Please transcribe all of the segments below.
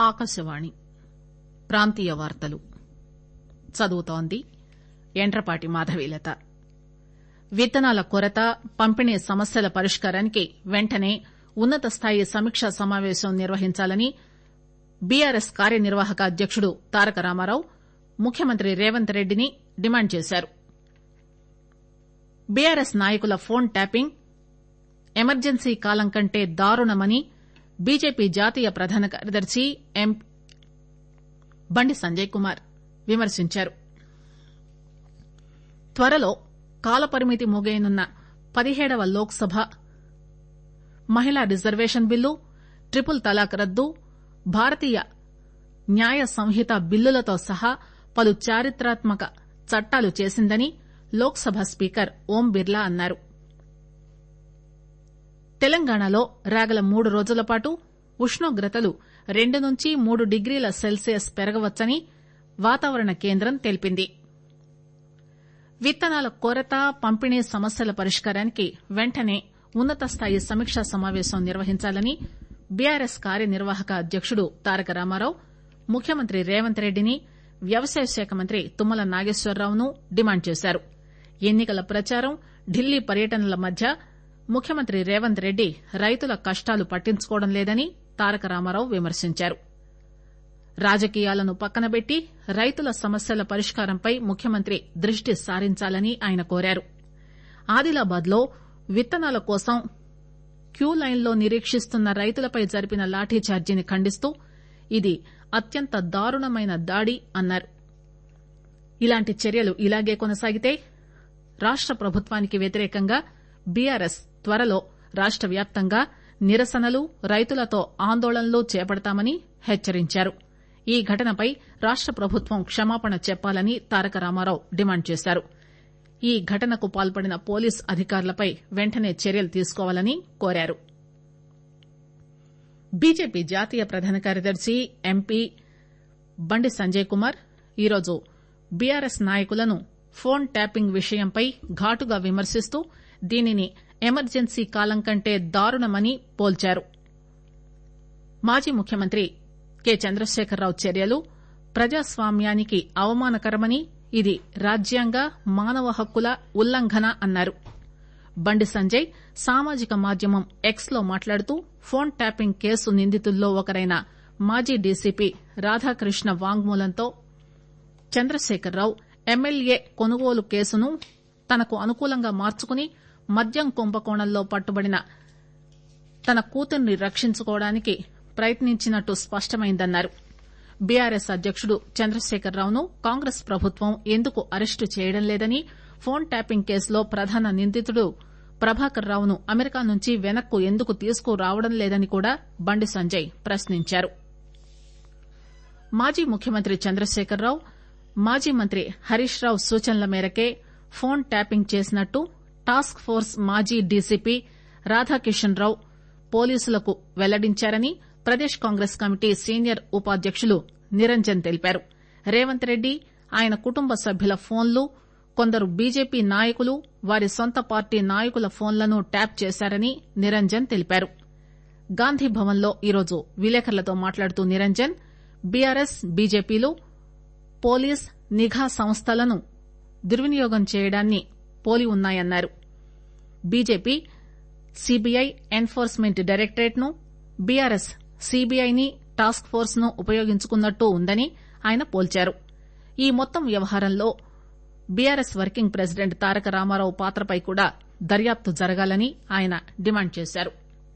ఆకాశవాణి ప్రాంతీయ వార్తలు చదువుతోంది యంట్రపాటి మాధవీలత విత్తనాల కొరత పంపిణీ సమస్యల పరిష్కారానికి వెంటనే ఉన్నత స్థాయి సమీకా సమాపేశం నిర్వహించాలని బీఆర్ఎస్ కార్యనిర్వాహక అధ్యకుడు తారక రామారావు ముఖ్యమంత్రి రేవంత్ రెడ్డిని డిమాండ్ చేశారు బీఆర్ఎస్ నాయకుల ఫోన్ ట్యాపింగ్ ఎమర్జెన్సీ కాలం కంటే దారుణమని బీజేపీ జాతీయ ప్రధాన కార్యదర్శి బండి సంజయ్ కుమార్ విమర్శించారు త్వరలో కాలపరిమితి ముగియనున్న పదిహేడవ లోక్ సభ మహిళా రిజర్వేషన్ బిల్లు ట్రిపుల్ తలాక్ రద్దు భారతీయ న్యాయ సంహిత బిల్లులతో సహా పలు చారిత్రాత్మక చట్టాలు చేసిందని లోక్ సభ స్పీకర్ ఓం బిర్లా అన్నారు తెలంగాణలో రాగల మూడు రోజుల పాటు ఉష్ణోగ్రతలు రెండు నుంచి మూడు డిగ్రీల సెల్సియస్ పెరగవచ్చని వాతావరణ కేంద్రం తెలిపింది విత్తనాల కొరత పంపిణీ సమస్యల పరిష్కారానికి వెంటనే ఉన్నత స్థాయి సమీకా సమాపేశం నిర్వహించాలని బీఆర్ఎస్ కార్యనిర్వాహక అధ్యకుడు తారక రామారావు ముఖ్యమంత్రి రేవంత్ రెడ్డిని వ్యవసాయ శాఖ మంత్రి తుమ్మల నాగేశ్వరరావును డిమాండ్ చేశారు ఎన్ని కల ప్రచారం ఢిల్లీ పర్యటనల మధ్య ముఖ్యమంత్రి రేవంత్ రెడ్డి రైతుల కష్టాలు పట్టించుకోవడం లేదని తారక రామారావు విమర్శించారు రాజకీయాలను పక్కనబెట్టి రైతుల సమస్యల పరిష్కారంపై ముఖ్యమంత్రి దృష్టి సారించాలని ఆయన కోరారు ఆదిలాబాద్ లో విత్తనాల కోసం క్యూ లైన్లో నిరీక్షిస్తున్న రైతులపై జరిపిన లాఠీచార్జీని ఖండిస్తూ ఇది అత్యంత దారుణమైన దాడి అన్నారు ఇలాంటి చర్యలు ఇలాగే కొనసాగితే రాష్ట ప్రభుత్వానికి వ్యతిరేకంగా బీఆర్ఎస్ త్వరలో రాష్ట వ్యాప్తంగా నిరసనలు రైతులతో ఆందోళనలు చేపడతామని హెచ్చరించారు ఈ ఘటనపై రాష్ట ప్రభుత్వం క్షమాపణ చెప్పాలని తారక రామారావు డిమాండ్ చేశారు ఈ ఘటనకు పాల్పడిన పోలీసు అధికారులపై వెంటనే చర్యలు తీసుకోవాలని కోరారు బీజేపీ జాతీయ ప్రధాన కార్యదర్శి ఎంపీ బండి సంజయ్ కుమార్ ఈరోజు బీఆర్ఎస్ నాయకులను ఫోన్ ట్యాపింగ్ విషయంపై ఘాటుగా విమర్శిస్తూ దీనిని ఎమర్జెన్సీ కాలం కంటే దారుణమని పోల్చారు మాజీ ముఖ్యమంత్రి కె చంద్రశేఖరరావు చర్యలు ప్రజాస్వామ్యానికి అవమానకరమని ఇది రాజ్యాంగ మానవ హక్కుల ఉల్లంఘన అన్నారు బండి సంజయ్ సామాజిక మాధ్యమం ఎక్స్ లో మాట్లాడుతూ ఫోన్ ట్యాపింగ్ కేసు నిందితుల్లో ఒకరైన మాజీ డీసీపీ రాధాకృష్ణ వాంగ్మూలంతో చంద్రశేఖరరావు ఎమ్మెల్యే కొనుగోలు కేసును తనకు అనుకూలంగా మార్చుకుని మద్యం కుంభకోణంలో పట్టుబడిన తన కూతుర్ని రక్షించుకోవడానికి ప్రయత్నించినట్టు స్పష్టమైందన్నారు బీఆర్ఎస్ అధ్యకుడు చంద్రశేఖరరావును కాంగ్రెస్ ప్రభుత్వం ఎందుకు అరెస్టు చేయడం లేదని ఫోన్ ట్యాపింగ్ కేసులో ప్రధాన నిందితుడు ప్రభాకర్ రావును అమెరికా నుంచి వెనక్కు ఎందుకు తీసుకురావడం లేదని కూడా బండి సంజయ్ ప్రశ్నించారు మాజీ ముఖ్యమంత్రి చంద్రశేఖరరావు మాజీ మంత్రి హరీష్ రావు సూచనల మేరకే ఫోన్ ట్యాపింగ్ చేసినట్టు టాస్క్ ఫోర్స్ మాజీ డీసీపీ రాధాకిషన్ రావు పోలీసులకు వెల్లడించారని ప్రదేశ్ కాంగ్రెస్ కమిటీ సీనియర్ ఉపాధ్యకులు నిరంజన్ తెలిపారు రేవంత్ రెడ్డి ఆయన కుటుంబ సభ్యుల ఫోన్లు కొందరు బీజేపీ నాయకులు వారి సొంత పార్టీ నాయకుల ఫోన్లను ట్యాప్ చేశారని నిరంజన్ తెలిపారు గాంధీభవన్ లో ఈరోజు విలేకరులతో మాట్లాడుతూ నిరంజన్ బీఆర్ఎస్ బీజేపీలు పోలీస్ నిఘా సంస్థలను దుర్వినియోగం చేయడాన్ని పోలి ఉన్నాయన్నారు బీజేపీ సీబీఐ ఎన్ఫోర్స్మెంట్ డైరెక్టరేట్ ను బీఆర్ఎస్ సీబీఐని టాస్క్ ఫోర్స్ ను ఉపయోగించుకున్నట్టు ఉందని ఆయన పోల్చారు ఈ మొత్తం వ్యవహారంలో BRS working president Taraka Rama Rao పాత్రపై కూడా దర్యాప్తు జరగాలని ఆయన డిమాండ్ చేశారు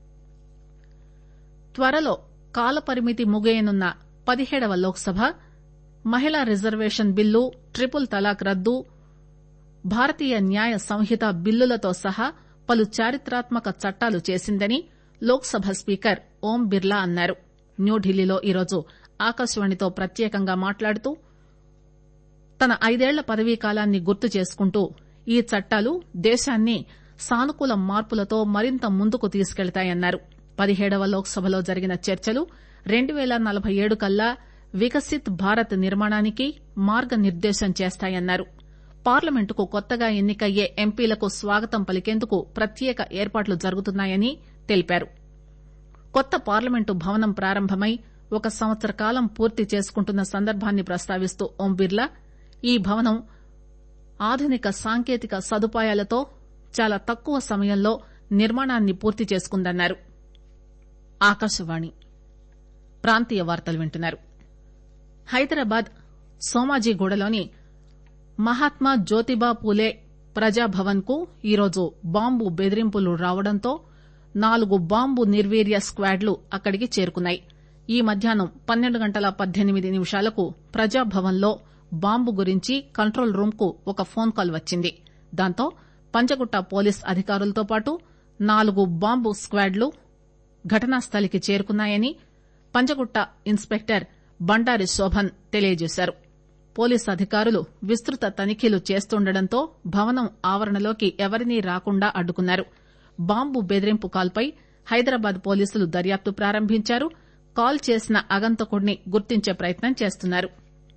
త్వరలో కాలపరిమితి ముగియనున్న పదిహేడవ లోక్ సభ మహిళా రిజర్వేషన్ బిల్లు ట్రిపుల్ తలాక్ రద్దు భారతీయ న్యాయ సంహిత బిల్లులతో సహా పలు చారిత్రాత్మక చట్టాలు చేసిందని లోక్ సభ స్పీకర్ ఓం బిర్లా అన్నారు న్యూఢిల్లీలో ఈరోజు ఆకాశవాణితో ప్రత్యేకంగా మాట్లాడుతూ తన ఐదేళ్ల పదవీకాలాన్ని గుర్తు చేసుకుంటూ ఈ చట్టాలు దేశాన్ని సానుకూల మార్పులతో మరింత ముందుకు తీసుకెళతాయన్నారు పదిహేడవ లోక్ సభలో జరిగిన చర్చలు రెండు పేల నలబై ఏడు కల్లా వికసిత్ భారత్ నిర్మాణానికి మార్గనిర్దేశం చేస్తాయన్నారు పార్లమెంటుకు కొత్తగా ఎన్నికయ్యే ఎంపీలకు స్వాగతం పలికేందుకు ప్రత్యేక ఏర్పాట్లు జరుగుతున్నాయని తెలిపారు కొత్త పార్లమెంటు భవనం ప్రారంభమై ఒక సంవత్సర కాలం పూర్తి చేసుకుంటున్న సందర్భాన్ని ప్రస్తావిస్తూ ఓం బిర్లా ఈ భవనం ఆధునిక సాంకేతిక సదుపాయాలతో చాలా తక్కువ సమయంలో నిర్మాణాన్ని పూర్తి చేసుకుందన్నారు ఆకాశవాణి ప్రాంతీయ వార్తలు వింటున్నారు హైదరాబాద్ సోమాజిగూడలోని మహాత్మా జ్యోతిబా పూలే ప్రజాభవన్ కు ఈరోజు బాంబు బెదిరింపులు రావడంతో నాలుగు బాంబు నిర్వీర్య స్క్వాడ్లు అక్కడికి చేరుకున్నాయి ఈ మధ్యాహ్నం పన్నెండు గంటల పద్దెనిమిది నిమిషాలకు ప్రజాభవన్ లో బాంబు గురించి కంట్రోల్ రూమ్ కు ఒక ఫోన్ కాల్ వచ్చింది దాంతో పంజగుట్ట పోలీస్ అధికారులతో పాటు నాలుగు బాంబు స్క్వాడ్లు ఘటనాస్థలికి చేరుకున్నాయని పంజగుట్ట ఇన్స్పెక్టర్ బండారి శోభన్ తెలియజేశారు పోలీసు అధికారులు విస్తృత తనిఖీలు చేస్తుండటంతో భవనం ఆవరణలోకి ఎవరినీ రాకుండా అడ్డుకున్నారు బాంబు బెదిరింపు కాల్పై హైదరాబాద్ పోలీసులు దర్యాప్తు ప్రారంభించారు కాల్ చేసిన అగంతకుడిని గుర్తించే ప్రయత్నం చేస్తున్నారు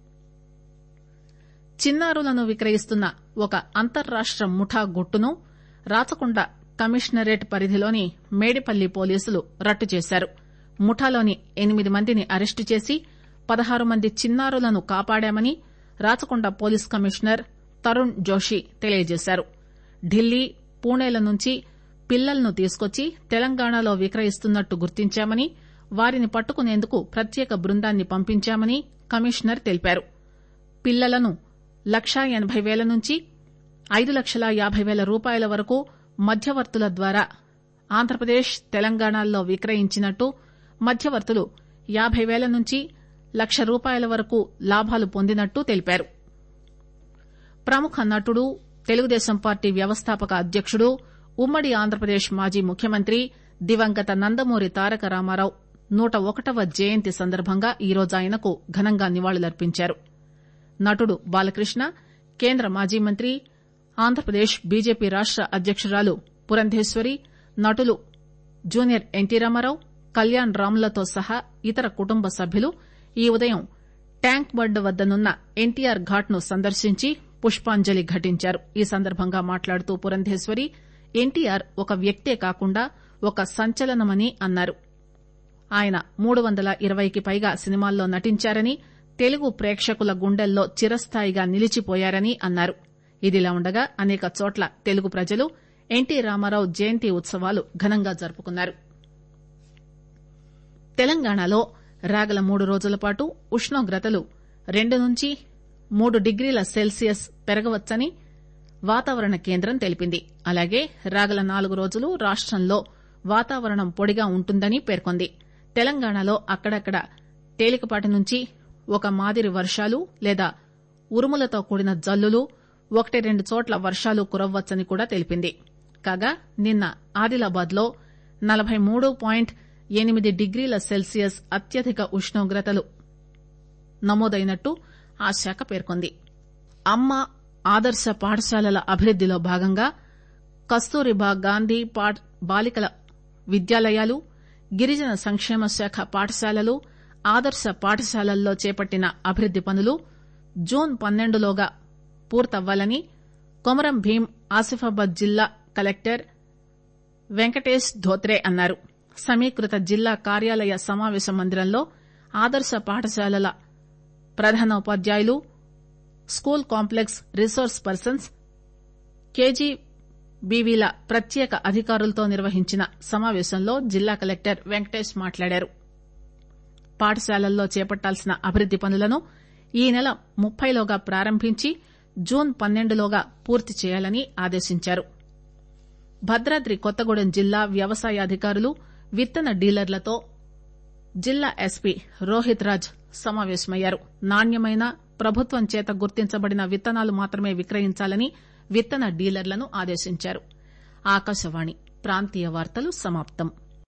చిన్నారులను విక్రయిస్తున్న ఒక అంతర్రాష్ట ముఠా గుట్టును రాచకొండ కమిషనరేట్ పరిధిలోని మేడిపల్లి పోలీసులు రట్టు చేశారు ముఠాలోని ఎనిమిది మందిని అరెస్టు చేసి పదహారు మంది చిన్నారులను కాపాడామని రాచకొండ పోలీస్ కమిషనర్ తరుణ్ జోషి తెలియజేశారు ఢిల్లీ పూణేల నుంచి పిల్లలను తీసుకొచ్చి తెలంగాణలో విక్రయిస్తున్నట్టు గుర్తించామని వారిని పట్టుకునేందుకు ప్రత్యేక బృందాన్ని పంపించామని కమిషనర్ తెలిపారు పిల్లలను లక్షా ఎనబై పేల నుంచి ఐదు లక్షల యాబై పేల రూపాయల వరకు మధ్యవర్తుల ద్వారా ఆంధ్రప్రదేశ్ తెలంగాణల్లో విక్రయించినట్టు మధ్యవర్తులు యాబై పేల నుంచి లక్ష రూపాయల వరకు లాభాలు పొందినట్టు తెలిపారు ప్రముఖ నటుడు తెలుగుదేశం పార్టీ వ్యవస్థాపక అధ్యకుడు ఉమ్మడి ఆంధ్రప్రదేశ్ మాజీ ముఖ్యమంత్రి దివంగత నందమూరి తారక రామారావు నూట ఒకటవ జయంతి సందర్భంగా ఈరోజు ఆయనకు ఘనంగా నివాళులర్పించారు నటుడు బాలకృష్ణ కేంద్ర మాజీ మంత్రి ఆంధ్రప్రదేశ్ బీజేపీ రాష్ట అధ్యకురాలు పురంధేశ్వరి నటులు జూనియర్ ఎన్టీ రామారావు కళ్యాణ్ రామ్లతో సహా ఇతర కుటుంబ సభ్యులు ఈ ఉదయం ట్యాంక్ బండ్ వద్దనున్న ఎన్టీఆర్ ఘాట్ ను సందర్శించి పుష్పాంజలి ఘటించారు ఈ సందర్భంగా మాట్లాడుతూ పురంధేశ్వరి ఎన్టీఆర్ ఒక వ్యక్తే కాకుండా ఒక సంచలనమని అన్నారు ఆయన మూడు వందల ఇరవైకి పైగా సినిమాల్లో నటించారని తెలుగు ప్రేక్షకుల గుండెల్లో చిరస్థాయిగా నిలిచిపోయారని అన్నారు ఇదిలా ఉండగా అనేక చోట్ల తెలుగు ప్రజలు ఎన్టీ రామారావు జయంతి ఉత్సవాలు ఘనంగా జరుపుకున్నారు తెలంగాణలో రాగల మూడు రోజుల పాటు ఉష్ణోగ్రతలు రెండు నుంచి మూడు డిగ్రీల సెల్సియస్ పెరగవచ్చని వాతావరణ కేంద్రం తెలిపింది అలాగే రాగల నాలుగు రోజులు రాష్టంలో వాతావరణం పొడిగా ఉంటుందని పేర్కొంది తెలంగాణలో అక్కడక్కడ తేలికపాటి నుంచి ఒక మాదిరి వర్షాలు లేదా ఉరుములతో కూడిన జల్లులు ఒకటి రెండు చోట్ల వర్షాలు కురవ్వచ్చని కూడా తెలిపింది కాగా నిన్న ఆదిలాబాద్ లో నలబై మూడు పాయింట్ ఎనిమిది డిగ్రీల సెల్సియస్ అత్యధిక ఉష్ణోగ్రతలు నమోదైనట్టు ఆ శాఖ పేర్కొంది అమ్మ ఆదర్శ పాఠశాలల అభివృద్దిలో భాగంగా కస్తూరిబా గాంధీ బాలికల విద్యాలయాలు గిరిజన సంక్షేమ శాఖ పాఠశాలలు ఆదర్శ పాఠశాలల్లో చేపట్టిన అభివృద్ది పనులు జూన్ పన్నెండులోగా పూర్తవ్వాలని కొమరం భీం ఆసిఫాబాద్ జిల్లా కలెక్టర్ వెంకటేష్ ధోత్రే అన్నారు సమీకృత జిల్లా కార్యాలయ సమావేశ మందిరంలో ఆదర్శ పాఠశాలల ప్రధానోపాధ్యాయులు స్కూల్ కాంప్లెక్స్ రిసోర్స్ పర్సన్స్ కేజీబీవీల ప్రత్యేక అధికారులతో నిర్వహించిన సమావేశంలో జిల్లా కలెక్టర్ వెంకటేష్ మాట్లాడారు పాఠశాలల్లో చేపట్టాల్సిన అభివృద్ది పనులను ఈ నెల ముప్పైలోగా ప్రారంభించి జూన్ పన్నెండులోగా పూర్తి చేయాలని ఆదేశించారు భద్రాద్రి కొత్తగూడెం జిల్లా వ్యవసాయ అధికారులు విత్తన డీలర్లతో జిల్లా ఎస్పీ రోహిత్ రాజ్ సమావేశమయ్యారు నాణ్యమైన ప్రభుత్వం చేత గుర్తించబడిన విత్తనాలు మాత్రమే విక్రయించాలని విత్తన డీలర్లను ఆదేశించారు ఆకాశవాణి ప్రాంతీయ వార్తలు సమాప్తం